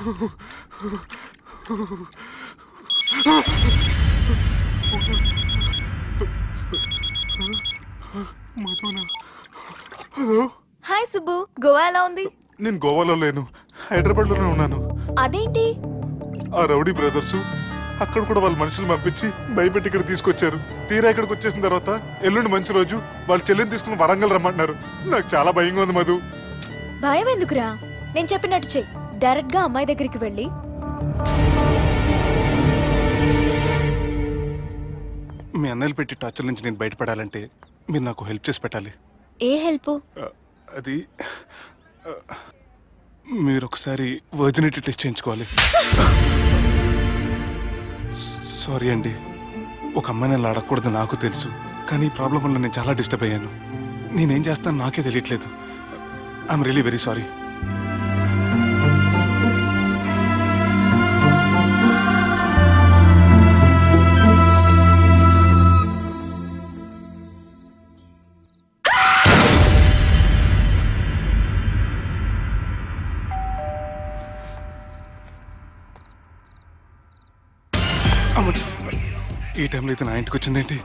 మధునా hello hi Subbu Goa ఎలా ఉంది నేను గోవాలో లేను హైదరాబాద్లోనే ఉన్నాను అదేంటి ఆ రౌడీ బ్రదర్స్ అక్కడ కూడా వాళ్ళ మనుషులు పంపించి భయపెట్టి ఇక్కడ తీసుకొచ్చారు తీరా ఇక్కడికి వచ్చేసిన తర్వాత ఎల్లుండి మంచి రోజు వాళ్ళ చెల్లిని తీసుకుని వరంగల్ రమ్మంటున్నారు నాకు చాలా భయంగా ఉంది మధు భయం ఎందుకురా నేను చెప్పినట్టు చెయ్యి డైరెక్ట్ గా అమ్మాయి దగ్గరికి వెళ్ళి మీ అన్నయ్యలు పెట్టి టార్చర్ నుంచి నేను బయటపడాలంటే మీరు నాకు హెల్ప్ చేసి పెట్టాలి ఏ హెల్ప్ ఆ, అది ఆ, మీరు ఒకసారి వర్జినిటీ టెస్ట్ చేయించుకోవాలి సారీ అండి ఒక అమ్మాయిని అలా అడగకూడదు నాకు తెలుసు కానీ ఈ ప్రాబ్లం వల్ల నేను చాలా డిస్టర్బ్ అయ్యాను నేనేం చేస్తాను నాకే తెలియట్లేదు ఐఎమ్ రియలీ వెరీ సారీ ఈ టైంలో అయితే నా ఇంటికి వచ్చిందేంటి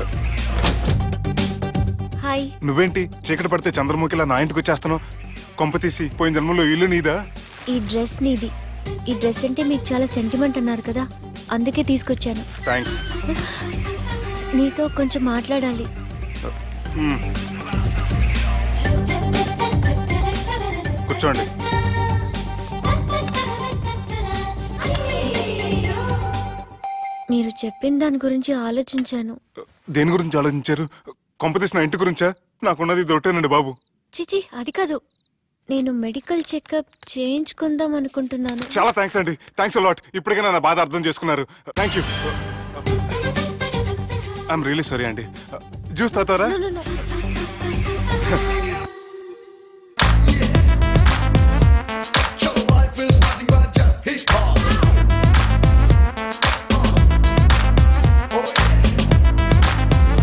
హాయ్ నువ్వేంటి చీకటి పడితే చంద్రముఖిలా నా ఇంటికి వచ్చేస్తాను కొంప తీసి పోయిన జన్మలో ఇల్లు నీదా ఈ డ్రెస్ నీది ఈ డ్రెస్ అంటే మీకు చాలా సెంటిమెంట్ అన్నారు కదా అందుకే తీసుకొచ్చాను థ్యాంక్స్ నీతో కొంచెం మాట్లాడాలి కూర్చోండి మీరు చెప్పిన దాని గురించి ఆలోచించాను దేని గురించి ఆలోచించారు కొంపతీసి నా ఇంటి గురించా నాకున్నది దొరటేనండి బాబు చిచి అది కాదు నేను మెడికల్ చెకప్ చేయించుకుందాం అనుకుంటున్నాను చాలా థ్యాంక్స్ అండి థ్యాంక్స్ అలాట్ ఇప్పటికైనా నా బాధ అర్థం చేసుకున్నారు thank you I'm really sorry అండి జ్యూస్ తాతారా No, no, no. Your life is nothing but just hip hop. Oh yeah.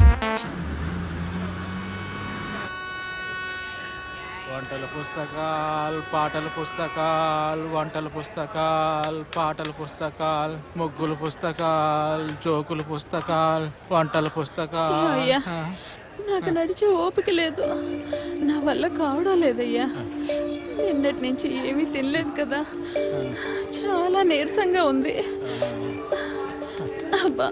వంటల పుస్తకాలు పాటల పుస్తకాలు వంటల పుస్తకాలు పాటల పుస్తకాలు ముగ్గుల పుస్తకాలు జోకుల పుస్తకాలు వంటల పుస్తకాలు అయ్యా నాకు నడిచే ఓపిక లేదు నా వల్ల కావడం లేదయ్యా నిన్నటి నుంచి ఏమీ తినలేదు కదా చాలా నీరసంగా ఉంది అబ్బా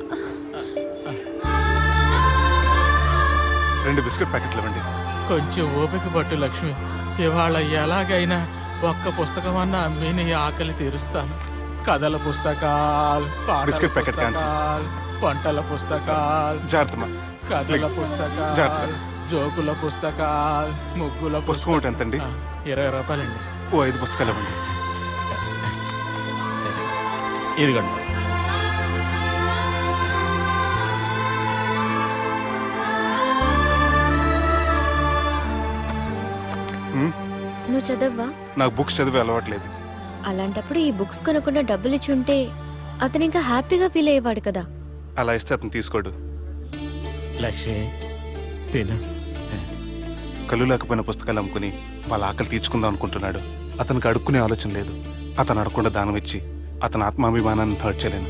రెండు బిస్కెట్ ప్యాకెట్లు ఇవ్వండి కొంచెం ఓపిక పట్టు లక్ష్మి ఇవాళ ఎలాగైనా ఒక్క పుస్తకం అన్న అమ్మి నీ ఆకలి తీరుస్తాను కథల పుస్తకాలు పాటల బిస్కెట్ ప్యాకెట్ cancel. పుస్తకాలు, వంటల పుస్తకాలు జాగ్రత్త మా. కథల జాగ్రత్త. పుస్తకాలు జోకుల పుస్తకాలు ముగ్గుల పుస్తకం ఒకటి ఎంతండి ఆ, ఇరవై రూపాయలండి ఓ ఐదు పుస్తకాలు ఇవ్వండి ఇదిగోండి నువ్వు చదవ్వా నాకు బుక్స్ చదివే అలవాట్లేదు అలాంటప్పుడు ఈ బుక్స్ కొనకుండా డబ్బులు ఇచ్చి ఉంటే అతను ఇంకా హ్యాపీగా ఫీల్ అయ్యేవాడు కదా అలా ఇస్తే అతను తీసుకోడు లక్ష్మి తిను కళ్ళు లేకపోయిన పుస్తకాలు అమ్ముకుని వాళ్ళ ఆకలి తీర్చుకుందాం అనుకుంటున్నాడు అతనికి అడుక్కునే ఆలోచన లేదు అతను అడగకుండా దానం ఇచ్చి అతని ఆత్మాభిమానాన్ని హర్ట్ చేయలేను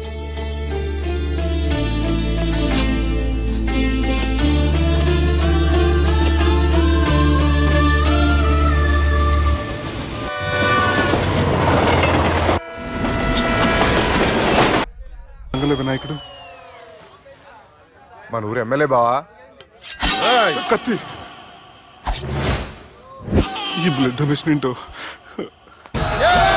మంగళ వినాయకుడు మన ఊరు ఎమ్మెల్యే బావా కత్తి ఈ బ్లడ్ డొనేషన్ ఏంటో